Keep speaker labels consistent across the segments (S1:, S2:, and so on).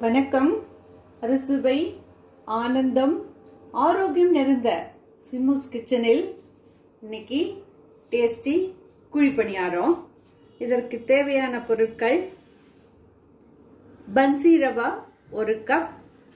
S1: வணக்கம் அறுசுவை ஆனந்தம் ஆரோக்கியம் நிறைந்த சிம்முஸ் கிச்சனில் இன்னைக்கு டேஸ்டி குழி பணியாரம் இதற்கு தேவையான பொருட்கள் பன்சி ரவா ஒரு கப்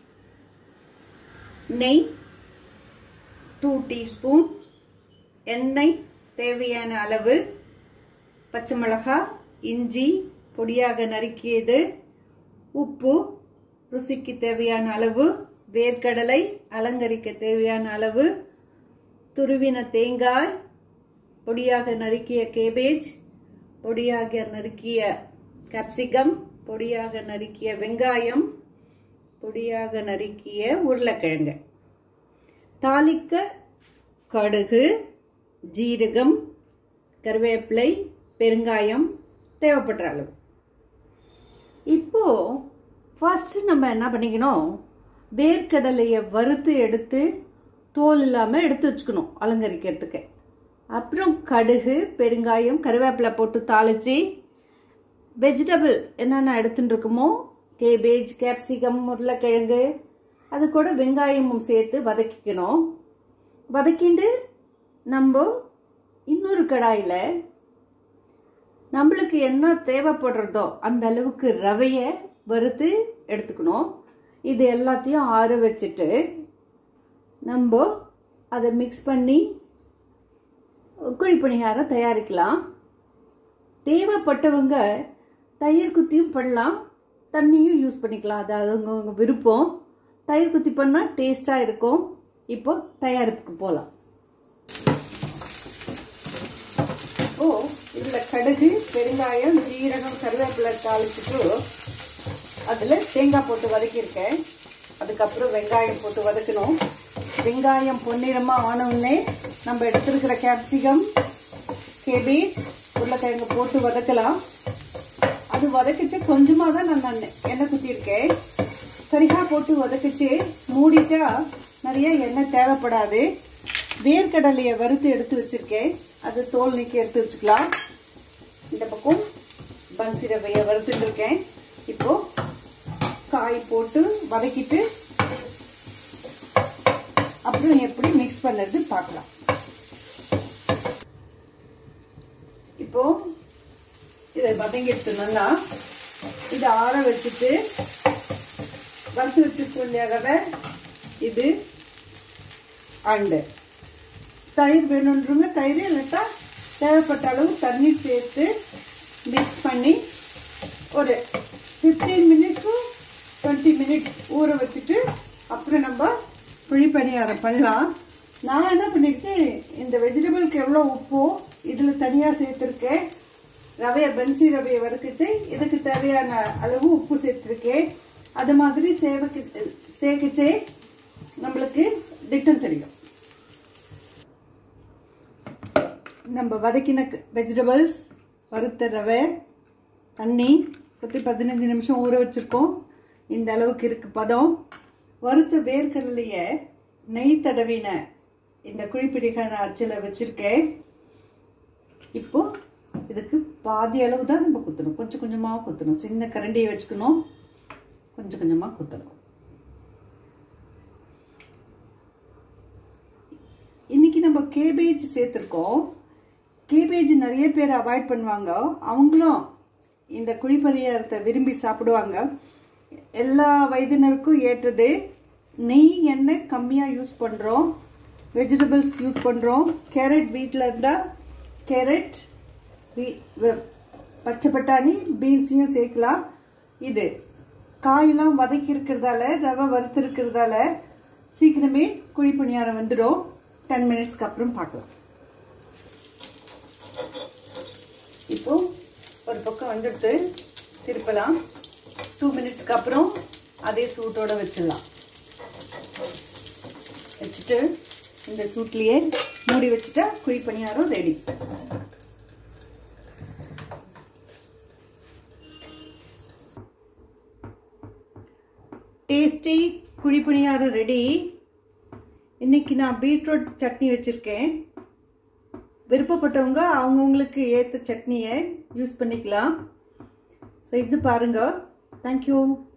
S1: நெய் டூ டீஸ்பூன் எண்ணெய் தேவையான அளவு பச்சை மிளகாய் இஞ்சி பொடியாக நறுக்கியது உப்பு ருசிக்கு தேவையான அளவு வேர்க்கடலை அலங்கரிக்க தேவையான அளவு துருவின தேங்காய் பொடியாக நறுக்கிய கேபேஜ் பொடியாக நறுக்கிய கேப்சிகம் பொடியாக நறுக்கிய வெங்காயம் பொடியாக நறுக்கிய உருளைக்கிழங்கு தாளிக்க கடுகு ஜீரகம் கருவேப்பிலை பெருங்காயம் தேவைப்படுற அளவு இப்போ ஃபர்ஸ்ட் நம்ம என்ன பண்ணிக்கணும் வேர்க்கடலையை வறுத்து எடுத்து தோல் இல்லாமல் எடுத்து வச்சுக்கணும் அலங்கரிக்கிறதுக்கு அப்புறம் கடுகு பெருங்காயம் கருவேப்பிலை போட்டு தாளித்து வெஜிடபிள் என்னென்ன எடுத்துட்டு இருக்குமோ கேபேஜ் கேப்சிகம் உருளைக்கிழங்கு அது கூட வெங்காயமும் சேர்த்து வதக்கிக்கணும் வதக்கிண்டு நம்ம இன்னொரு கடாயில் நம்மளுக்கு என்ன தேவைப்படுறதோ அந்த அளவுக்கு ரவையை வறுத்து எடுத்துக்கணும் இது எல்லாத்தையும் ஆற வச்சுட்டு நம்ம அதை மிக்ஸ் பண்ணி குழிப்பணியாரம் தயாரிக்கலாம் தேவைப்பட்டவங்க தயிர் குத்தியும் பண்ணலாம் தண்ணியும் யூஸ் பண்ணிக்கலாம் அது அவங்க விருப்பம் தயிர் குத்தி பண்ணால் டேஸ்டாக இருக்கும் இப்போ தயாரிப்புக்கு போகலாம் ஓ இதில் கடுகு பெருங்காயம் ஜீரகம் கருவேப்பிலை தாளிச்சுட்டு அதில் தேங்காய் போட்டு வதக்கியிருக்கேன் அதுக்கப்புறம் வெங்காயம் போட்டு வதக்கணும் வெங்காயம் பொன்னிறமாக ஆனவுடனே நம்ம எடுத்துருக்கிற கேப்சிகம் கேபேஜ் உருளைக்கிழங்கு போட்டு வதக்கலாம் அது வதக்கிச்சு கொஞ்சமாக தான் நான் எண்ணெய் குத்திருக்கேன் கரிகா போட்டு வதக்கிச்சு மூடிட்டா நிறைய எண்ணெய் தேவைப்படாது வேர்க்கடலையை வறுத்து எடுத்து வச்சிருக்கேன் அது தோல் நீக்கி எடுத்து வச்சுக்கலாம் இந்த பக்கம் பன்சி ரவையை வறுத்துட்டு இருக்கேன் இப்போ காய் போட்டு வதக்கிட்டு அப்புறம் எப்படி மிக்ஸ் பண்ணுறது பார்க்கலாம் இப்போ இதை வதங்கி எடுத்துனோம்னா இதை ஆற வச்சுட்டு வறுத்து வச்சுருக்கோம் இல்லையா ரவை இது அண்டு தயிர் வேணுன்றவங்க தயிர் இல்லாட்டா தேவைப்பட்ட அளவு தண்ணி சேர்த்து மிக்ஸ் பண்ணி ஒரு fifteen minutes to twenty minutes ஊற வச்சுட்டு அப்புறம் நம்ம புளி பணியாரம் பண்ணலாம் நான் என்ன பண்ணியிருக்கேன் இந்த வெஜிடபிளுக்கு எவ்வளோ உப்போ இதில் தனியாக சேர்த்துருக்கேன் ரவையை பன்சி ரவையை வறுக்குச்சு இதுக்கு தேவையான அளவு உப்பு சேர்த்துருக்கேன் அது மாதிரி சேவைக்கு சேர்க்குச்சே நம்மளுக்கு திட்டம் தெரியும் நம்ம வதக்கின வெஜிடபிள்ஸ் வறுத்த ரவை தண்ணி பற்றி பதினஞ்சு நிமிஷம் ஊற வச்சுருக்கோம் இந்த அளவுக்கு இருக்கு பதம் வறுத்த வேர்க்கடலையை நெய் தடவின இந்த குழிப்பிடிக்கான அச்சில் வச்சுருக்கேன் இப்போ இதுக்கு பாதி அளவு தான் நம்ம குத்தணும் கொஞ்சம் கொஞ்சமாக குத்தணும் சின்ன கரண்டியை வச்சுக்கணும் கொஞ்சம் கொஞ்சமாக குத்தணும் இன்னைக்கு நம்ம கேபேஜ் சேர்த்துருக்கோம் கேபேஜ் நிறைய பேர் அவாய்ட் பண்ணுவாங்க அவங்களும் இந்த குழிப்பணியாரத்தை விரும்பி சாப்பிடுவாங்க எல்லா வயதினருக்கும் ஏற்றது நெய் எண்ணெய் கம்மியாக யூஸ் பண்ணுறோம் வெஜிடபிள்ஸ் யூஸ் பண்ணுறோம் கேரட் வீட்டில் இருந்தால் கேரட் பச்சை பட்டாணி பீன்ஸையும் சேர்க்கலாம் இது காயெல்லாம் வதக்கி இருக்கிறதால ரவை வறுத்து இருக்கிறதால சீக்கிரமே குழி பணியாரம் வந்துடும் டென் மினிட்ஸ்க்கு அப்புறம் பார்க்கலாம் இப்போ ஒரு பக்கம் வந்துடுத்து திருப்பலாம் டூ மினிட்ஸ்க்கு அப்புறம் அதே சூட்டோட வச்சிடலாம் வச்சுட்டு இந்த சூட்லேயே மூடி வச்சுட்டா குழி பணியாரம் ரெடி டேஸ்டி குழி பணியாரம் ரெடி இன்னைக்கு நான் பீட்ரூட் சட்னி வச்சுருக்கேன் விருப்பப்பட்டவங்க அவங்கவுங்களுக்கு ஏற்ற சட்னியை யூஸ் பண்ணிக்கலாம் செஞ்சு பாருங்கள் தேங்க்யூ